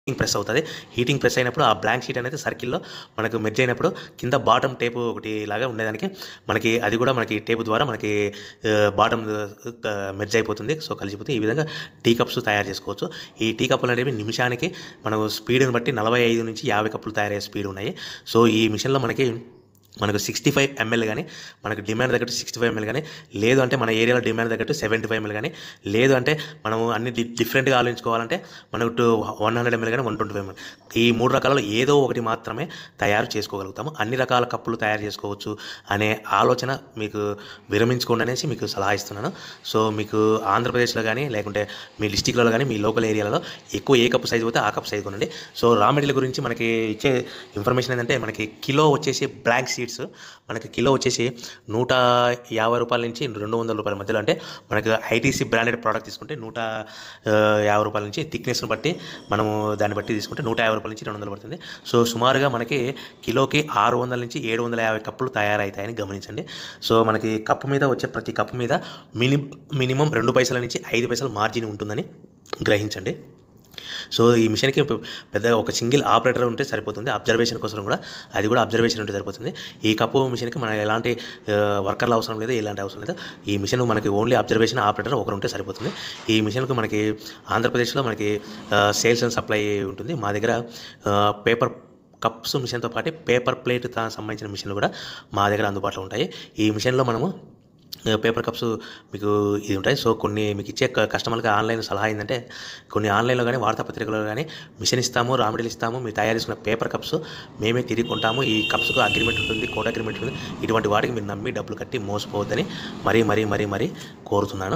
heating press అవుతుంది heating press అయినప్పుడు ఆ బ్లాంక్ షీట్ అనేది సర్కిల్లో మనకు మెర్జ్ అయినప్పుడు కింద బాటమ్ టేప్ ఒకటి లాగా ఉండేదానికి మనకి అది కూడా మనకి టేప్ ద్వారా మనకి బాటమ్ మెర్జ్ అయిపోతుంది సో కలిసిపోతే ఈ విధంగా టీ కప్స్ తయారు చేసుకోవచ్చు ఈ టీ కప్పులు అనేవి నిమిషానికి మనం స్పీడ్ని బట్టి నలభై ఐదు నుంచి యాభై కప్పులు తయారయ్యే స్పీడ్ ఉన్నాయి సో ఈ మిషన్లో మనకి మనకు సిక్స్టీ ఫైవ్ ఎంఎల్ కానీ మనకు డిమాండ్ తగ్గట్టు సిక్స్టీ ఫైవ్ ఎంఎల్ కానీ లేదు అంటే మన ఏరియాలో డిమాండ్ తగ్గట్టు సెవెంటీ ఫైవ్ ఎంఎల్ కానీ లేదు అంటే మనము అన్ని డి- డిఫరెంట్గా ఆలోచించుకోవాలంటే మనకు టూ వన్ హండ్రెడ్ ఎంఎల్ కానీ వన్ ట్వంటీ ఫైవ్ ఎంఎల్ ఈ మూడు రకాలలో ఏదో ఒకటి మాత్రమే తయారు చేసుకోగలుగుతాము అన్ని రకాల కప్పులు తయారు చేసుకోవచ్చు అనే ఆలోచన మీకు విరమించుకోండి అనేసి మీకు సలహా ఇస్తున్నాను సో మీకు ఆంధ్రప్రదేశ్లో కానీ లేకుంటే మీ డిస్టిక్లలో కానీ మీ లోకల్ ఏరియాలలో ఎక్కువ ఏ కప్పు సైజు పోతే ఆ కప్పు సైజు కొనండి సో రా మెటీరియల్ గురించి మనకి ఇచ్చే ఇన్ఫర్మేషన్ ఏంటంటే మనకి కిలో వచ్చేసి బ్లాంక్ సీడ్స్ మనకి కిలో వచ్చేసి నూట యాభై రూపాయల నుంచి రెండు వందల రూపాయల మధ్యలో అంటే మనకు ఐటీసీ బ్రాండెడ్ ప్రోడక్ట్ తీసుకుంటే నూట ఆ, యాభై రూపాయల నుంచి థిక్నెస్ని బట్టి మనము దాన్ని బట్టి తీసుకుంటే నూట యాభై రూపాయల నుంచి రెండు వందలు పడుతుంది సో సుమారుగా మనకి కిలోకి ఆరు వందల నుంచి ఏడు వందల యాభై కప్పులు తయారవుతాయని గమనించండి సో మనకి కప్పు మీద వచ్చే ప్రతి కప్పు మీద మిని మినిమం రెండు పైసల నుంచి ఐదు పైసల మార్జిన్ ఉంటుందని గ్రహించండి సో ఈ మిషన్కి పె- పెద్ద ఒక సింగిల్ ఆపరేటర్ ఉంటే సరిపోతుంది అబ్జర్వేషన్ కోసం కూడా అది కూడా అబ్జర్వేషన్ ఉంటే సరిపోతుంది ఈ కప్పు మిషన్కి మన ఎలాంటి ఆ, వర్కర్లు అవసరం లేదు ఎలాంటి అవసరం లేదు ఈ మిషన్ మనకి ఓన్లీ అబ్జర్వేషన్ ఆపరేటర్ ఒకరు ఉంటే సరిపోతుంది ఈ మిషన్కు మనకి ఆంధ్రప్రదేశ్లో మనకి సేల్స్ అండ్ సప్లై ఉంటుంది మా దగ్గర పేపర్ కప్స్ మిషన్తో పాటు పేపర్ ప్లేట్ తా సంబంధించిన మిషన్లు కూడా మా దగ్గర అందుబాటులో ఉంటాయి ఈ మిషన్లో మనము పేపర్ కప్స్ మీకు ఇది ఉంటాయి సో కొన్ని మీకు ఇచ్చే క- కస్టమర్కి ఆన్లైన్ సలహా ఏంటంటే కొన్ని ఆన్లైన్లో కానీ వార్తాపత్రికలో కానీ మిషన్ ఇస్తాము రా మెటీరియల్ ఇస్తాము మీరు తయారు చేసుకున్న పేపర్ కప్స్ మేమే తిరిగి కొంటాము ఈ కప్స్కు అగ్రిమెంట్ ఉంటుంది కోట్ అగ్రిమెంట్ ఉంటుంది ఇటువంటి వాటికి మీరు నమ్మి డబ్బులు కట్టి మోసపోవద్దని మరీ మరీ మరీ మరీ కోరుతున్నాను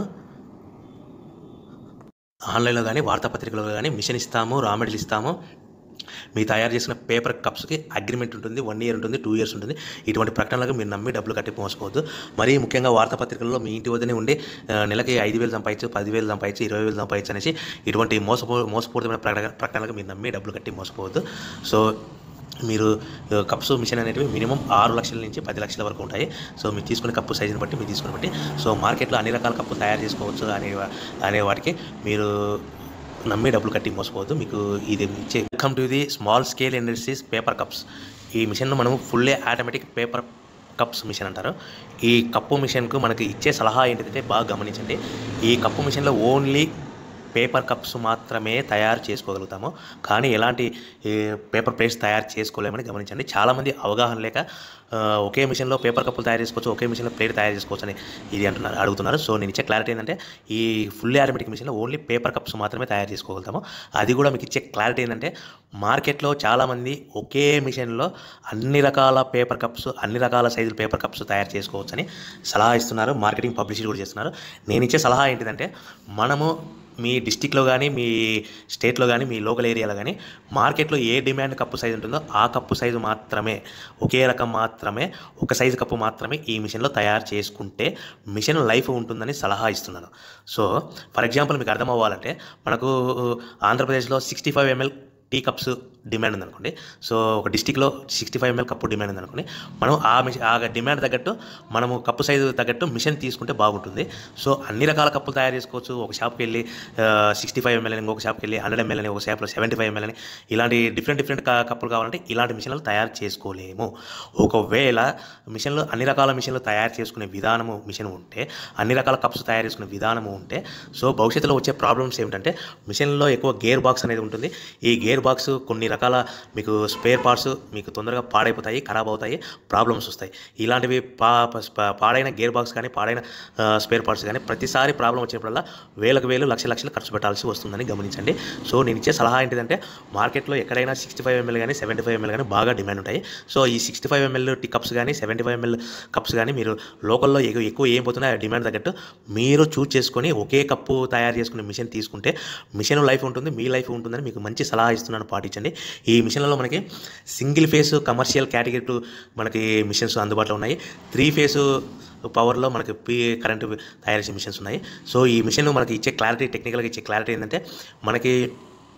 ఆన్లైన్లో కానీ వార్తాపత్రికలో కానీ మిషన్ ఇస్తాము రా మెటీరియల్ ఇస్తాము మీ తయారు చేసిన పేపర్ కప్స్కి అగ్రిమెంట్ ఉంటుంది వన్ ఇయర్ ఉంటుంది టూ ఇయర్స్ ఉంటుంది ఇటువంటి ప్రకటనలకు మీరు నమ్మి డబ్బులు కట్టి మోసపోవద్దు మరీ ముఖ్యంగా వార్తాపత్రికల్లో మీ ఇంటి వద్దనే ఉండి ఆ, నెలకి ఐదు వేలు సంపాదించు పదివేలు సంపాదించు ఇరవై వేలు సంపాదించు అనేసి ఇటువంటి మోసపో మోసపూరితమైన ప్రకటన ప్రకటనలకు మీరు నమ్మి డబ్బులు కట్టి మోసపోవద్దు సో మీరు ఆ, కప్స్ మిషన్ అనేటివి మినిమం ఆరు లక్షల నుంచి పది లక్షల వరకు ఉంటాయి సో మీరు తీసుకునే కప్పు సైజుని బట్టి మీరు తీసుకుని బట్టి సో మార్కెట్లో అన్ని రకాల కప్పులు తయారు చేసుకోవచ్చు అనే వా- అనే వాటికి మీరు నమ్మి డబ్బులు కట్టి మోసపోవద్దు మీకు ఇది ఇచ్చే welcome to the small scale industries paper cups ఈ మిషన్ను మనం fully automatic paper cups machine అంటారు ఈ కప్పు మిషన్కు మనకి ఇచ్చే సలహా ఏంటంటే బాగా గమనించండి ఈ కప్పు మిషన్లో ఓన్లీ పేపర్ కప్స్ మాత్రమే తయారు చేసుకోగలుగుతాము కానీ ఎలాంటి ఈ, పేపర్ ప్లేట్స్ తయారు చేసుకోలేమని గమనించండి చాలామంది అవగాహన లేక ఆ, ఒకే మిషన్లో పేపర్ కప్పులు తయారు చేసుకోవచ్చు ఒకే మిషన్లో ప్లేట్ తయారు చేసుకోవచ్చు అని ఇది అంటున్నారు అడుగుతున్నారు సో నేను ఇచ్చే క్లారిటీ ఏంటంటే ఈ ఫుల్లీ ఆటోమేటిక్ మిషన్లో ఓన్లీ పేపర్ కప్స్ మాత్రమే తయారు చేసుకోగలుగుతాము అది కూడా మీకు ఇచ్చే క్లారిటీ ఏంటంటే మార్కెట్లో చాలామంది ఒకే మిషన్లో అన్ని రకాల పేపర్ కప్స్ అన్ని రకాల సైజుల పేపర్ కప్స్ తయారు చేసుకోవచ్చని సలహా ఇస్తున్నారు మార్కెటింగ్ పబ్లిసిటీ కూడా చేస్తున్నారు నేను ఇచ్చే సలహా ఏంటిదంటే మనము మీ డిస్టిక్లో కానీ మీ స్టేట్లో కానీ మీ లోకల్ ఏరియాలో కానీ మార్కెట్లో ఏ డిమాండ్ కప్పు సైజు ఉంటుందో ఆ కప్పు సైజు మాత్రమే ఒకే రకం మాత్రమే ఒక సైజు కప్పు మాత్రమే ఈ మిషన్లో తయారు చేసుకుంటే మిషన్ లైఫ్ ఉంటుందని సలహా ఇస్తున్నాను సో ఫర్ ఎగ్జాంపుల్ మీకు అర్థం అవ్వాలంటే మనకు ఆంధ్రప్రదేశ్లో sixty five ML tea cups demand ఉందనుకోండి సో ఒక డిస్టిక్లో sixty five ML cup demand ఉందనుకోండి మనం ఆ మిషన్ ఆ డిమాండ్ తగ్గట్టు మనము కప్పు సైజు తగ్గట్టు మిషన్ తీసుకుంటే బాగుంటుంది సో అన్ని రకాల కప్పులు తయారు చేసుకోవచ్చు ఒక షాప్కి వెళ్ళి సిక్స్టీ ఫైవ్ ఎంఎల్ అని ఇంకొక షాప్కి వెళ్ళి హండ్రెడ్ ఎంఎల్ అని ఒక షాప్లో సెవెంటీ ఫైవ్ ఎంఎల్ అని ఇలాంటి డిఫరెంట్ డిఫరెంట్ కప్పులు కావాలంటే ఇలాంటి మిషన్లు తయారు చేసుకోలేము ఒకవేళ మిషన్లు అన్ని రకాల మిషన్లు తయారు చేసుకునే విధానము మిషన్ ఉంటే అన్ని రకాల కప్స్ తయారు చేసుకునే విధానము ఉంటే సో భవిష్యత్తులో వచ్చే ప్రాబ్లమ్స్ ఏమిటంటే మిషన్లో ఎక్కువ గేర్ బాక్స్ అనేది ఉంటుంది ఈ గేర్ బాక్స్ కొన్ని రకాల మీకు స్పేర్ పార్ట్స్ మీకు తొందరగా పాడైపోతాయి ఖరాబ్ అవుతాయి ప్రాబ్లమ్స్ వస్తాయి ఇలాంటివి పా ప- పాడైన గేర్ బాక్స్ కానీ పాడైన స్పేర్ పార్ట్స్ కానీ ప్రతిసారి ప్రాబ్లం వచ్చినప్పుడల్లా వేలకు వేలు లక్ష లక్షలు ఖర్చు పెట్టాల్సి వస్తుందని గమనించండి సో నేను ఇచ్చే సలహా ఏంటిదంటే మార్కెట్లో ఎక్కడైనా సిక్స్టీ ఫైవ్ ఎంఎల్ కానీ సెవెంటీ ఫైవ్ ఎంఎల్ కానీ బాగా డిమాండ్ ఉంటాయి సో ఈ sixty five ML tea cups కానీ సెవెంటీ ఫైవ్ ఎంఎల్ కప్స్ కానీ మీరు లోకల్లో ఎక్కువ ఎక్కువ ఏం పోతున్నాయి డిమాండ్ తగ్గట్టు మీరు చూస్ చేసుకొని ఒకే కప్పు తయారు చేసుకునే మిషన్ తీసుకుంటే మిషన్ లైఫ్ ఉంటుంది మీ లైఫ్ ఉంటుందని మీకు మంచి సలహా ఇస్తున్నాను పాటించండి ఈ మిషన్లలో మనకి సింగిల్ ఫేస్ కమర్షియల్ కేటగిరీ మనకి మిషన్స్ అందుబాటులో ఉన్నాయి త్రీ ఫేస్ పవర్లో మనకి పీ కరెంటు తయారు చేసే మిషన్స్ ఉన్నాయి సో ఈ మిషన్ మనకి ఇచ్చే క్లారిటీ టెక్నికల్గా ఇచ్చే క్లారిటీ ఏంటంటే మనకి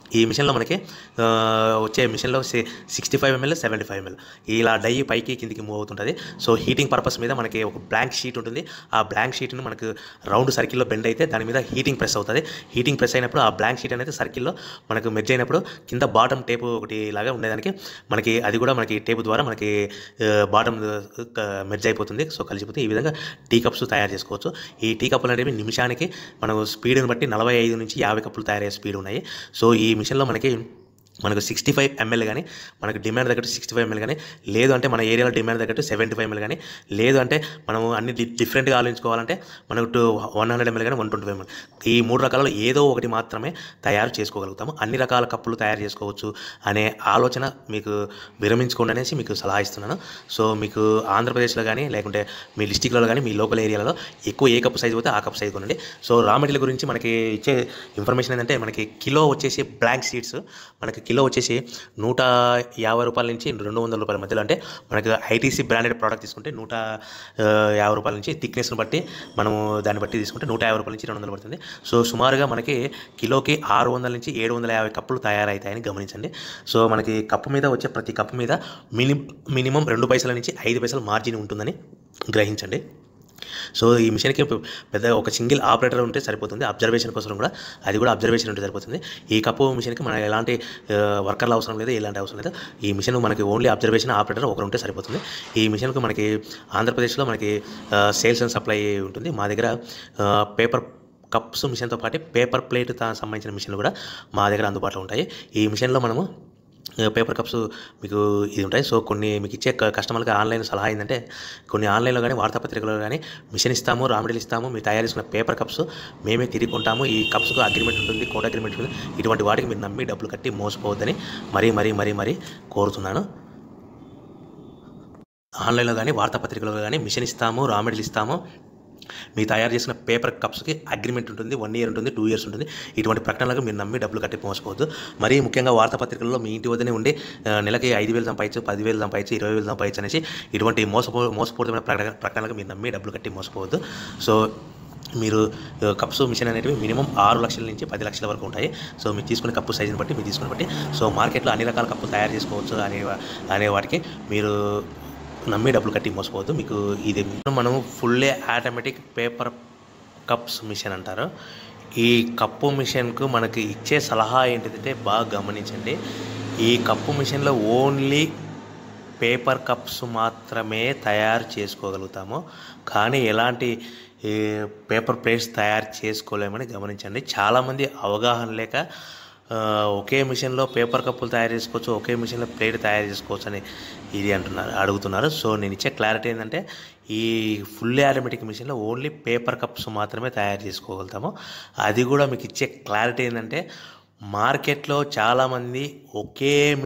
ఈ మిషన్లో మనకి ఆ, వచ్చే మిషన్లో sixty five ML seventy five ML ఇలా డై పైకి కిందికి మూవ్ అవుతుంటుంది సో హీటింగ్ పర్పస్ మీద మనకి ఒక బ్లాంక్ షీట్ ఉంటుంది ఆ బ్లాంక్ షీట్ను మనకు రౌండ్ సర్కిల్లో బెండ్ అయితే దాని మీద హీటింగ్ ప్రెస్ అవుతుంది హీటింగ్ ప్రెస్ అయినప్పుడు ఆ బ్లాంక్ షీట్ అనేది సర్కిల్లో మనకు మెర్జ్ అయినప్పుడు కింద బాటమ్ టేప్ ఒకటి లాగా ఉండేదానికి మనకి అది కూడా మనకి టేప్ ద్వారా మనకి బాటమ్ మెర్జ్ అయిపోతుంది సో కలిసిపోతే ఈ విధంగా టీ కప్స్ తయారు చేసుకోవచ్చు ఈ టీ కప్పులు అనేవి నిమిషానికి మనం స్పీడ్ని బట్టి నలభై ఐదు నుంచి యాభై కప్పులు తయారయ్యే స్పీడ్ ఉన్నాయి సో ఈ మిషన్లో మనకి మనకు సిక్స్టీ ఫైవ్ ఎంఎల్ కానీ మనకు డిమాండ్ తగ్గట్టు సిక్స్టీ ఫైవ్ ఎంఎల్ కానీ లేదు అంటే మన ఏరియాలో డిమాండ్ తగ్గట్టు సెవెంటీ ఫైవ్ ఎంఎల్ కానీ లేదు అంటే మనం అన్ని డి- డిఫరెంట్గా ఆలోచించుకోవాలంటే మనకు టూ వన్ హండ్రెడ్ ఎంఎల్ కానీ వన్ ట్వంటీ ఫైవ్ ఎంఎల్ ఈ మూడు రకాలలో ఏదో ఒకటి మాత్రమే తయారు చేసుకోగలుగుతాము అన్ని రకాల కప్పులు తయారు చేసుకోవచ్చు అనే ఆలోచన మీకు విరమించుకోండి అనేసి మీకు సలహా ఇస్తున్నాను సో మీకు ఆంధ్రప్రదేశ్లో కానీ లేకుంటే మీ డిస్టిక్లలో కానీ మీ లోకల్ ఏరియాలలో ఎక్కువ ఏ కప్పు సైజు పోతే ఆ కప్పు సైజు కొనండి సో రా మెటీరియల్ గురించి మనకి ఇచ్చే ఇన్ఫర్మేషన్ ఏంటంటే మనకి కిలో వచ్చేసి బ్లాంక్ సీడ్స్ మనకి కిలో వచ్చేసి నూట యాభై రూపాయల నుంచి రెండు వందల రూపాయల మధ్యలో అంటే మనకి ఐటీసీ బ్రాండెడ్ ప్రోడక్ట్ తీసుకుంటే నూట ఆ, యాభై రూపాయల నుంచి థిక్నెస్ని బట్టి మనము దాన్ని బట్టి తీసుకుంటే నూట యాభై రూపాయల నుంచి రెండు వందలు పడుతుంది సో సుమారుగా మనకి కిలోకి ఆరు వందల నుంచి ఏడు వందల యాభై కప్పులు తయారవుతాయని గమనించండి సో మనకి కప్పు మీద వచ్చే ప్రతి కప్పు మీద మిని మినిమం రెండు పైసల నుంచి ఐదు పైసల మార్జిన్ ఉంటుందని గ్రహించండి సో ఈ మిషన్కి పెద్ద ఒక సింగిల్ ఆపరేటర్ ఉంటే సరిపోతుంది అబ్జర్వేషన్ కోసం కూడా అది కూడా అబ్జర్వేషన్ ఉంటే సరిపోతుంది ఈ కప్పు మిషన్కి మనకి ఎలాంటి ఆ, వర్కర్లు అవసరం లేదు ఎలాంటి అవసరం లేదు ఈ మిషన్ మనకి ఓన్లీ అబ్జర్వేషన్ ఆపరేటర్ ఒకరు ఉంటే సరిపోతుంది ఈ మిషన్కు మనకి ఆంధ్రప్రదేశ్లో మనకి సేల్స్ అండ్ సప్లై ఉంటుంది మా దగ్గర పేపర్ కప్స్ మిషన్తో పాటు పేపర్ ప్లేట్ సంబంధించిన మిషన్లు కూడా మా దగ్గర అందుబాటులో ఉంటాయి ఈ మిషన్లో మనము పేపర్ కప్స్ మీకు ఇది ఉంటాయి సో కొన్ని మీకు ఇచ్చే క- కస్టమర్కి ఆన్లైన్ సలహా ఏంటంటే కొన్ని ఆన్లైన్లో కానీ వార్తాపత్రికలో కానీ మిషన్ ఇస్తాము రా మెటీరియల్ ఇస్తాము మీరు తయారు చేసుకున్న పేపర్ కప్స్ మేమే తిరిగి కొంటాము ఈ కప్స్కు అగ్రిమెంట్ ఉంటుంది కోట్ అగ్రిమెంట్ ఉంటుంది ఇటువంటి వాటికి మీరు నమ్మి డబ్బులు కట్టి మోసపోవద్దని మరీ మరీ మరీ మరీ కోరుతున్నాను ఆన్లైన్లో కానీ వార్తాపత్రికలో కానీ మిషన్ ఇస్తాము రా మెటీరియల్ ఇస్తాము మీ తయారు చేసిన పేపర్ కప్స్కి అగ్రిమెంట్ ఉంటుంది వన్ ఇయర్ ఉంటుంది టూ ఇయర్స్ ఉంటుంది ఇటువంటి ప్రకటనలకు మీరు నమ్మి డబ్బులు కట్టి మోసపోవద్దు మరీ ముఖ్యంగా వార్తాపత్రికల్లో మీ ఇంటి వద్దనే ఉండి ఆ, నెలకి ఐదు వేలు సంపాదించు పదివేలు సంపాదించు ఇరవై వేలు సంపాదించు అనేసి ఇటువంటి మోసపో మోసపూరితమైన ప్రకటన ప్రకటనలకు మీరు నమ్మి డబ్బులు కట్టి మోసపోవద్దు సో మీరు ఆ, కప్స్ మిషన్ అనేటివి మినిమం ఆరు లక్షల నుంచి పది లక్షల వరకు ఉంటాయి సో మీరు తీసుకునే కప్పు సైజుని బట్టి మీరు తీసుకుని బట్టి సో మార్కెట్లో అన్ని రకాల కప్పులు తయారు చేసుకోవచ్చు అనే అనే వాటికి మీరు నమ్మి డబ్బులు కట్టి మోసపోవద్దు మీకు ఇది మనం fully automatic paper cups machine అంటారు ఈ కప్పు మిషన్కు మనకి ఇచ్చే సలహా ఏంటిదంటే బాగా గమనించండి ఈ కప్పు మిషన్లో ఓన్లీ పేపర్ కప్స్ మాత్రమే తయారు చేసుకోగలుగుతాము కానీ ఎలాంటి ఈ పేపర్ ప్లేట్స్ తయారు చేసుకోలేమని గమనించండి చాలామంది అవగాహన లేక ఆ, ఒకే మిషన్లో పేపర్ కప్పులు తయారు చేసుకోవచ్చు ఒకే మిషన్లో ప్లేట్ తయారు చేసుకోవచ్చు అని ఇది అంటున్నారు అడుగుతున్నారు సో నేను ఇచ్చే క్లారిటీ ఏంటంటే ఈ ఫుల్లీ ఆటోమేటిక్ మిషన్లో ఓన్లీ పేపర్ కప్స్ మాత్రమే తయారు చేసుకోగలుగుతాము అది కూడా మీకు ఇచ్చే క్లారిటీ ఏంటంటే మార్కెట్లో చాలామంది ఒకే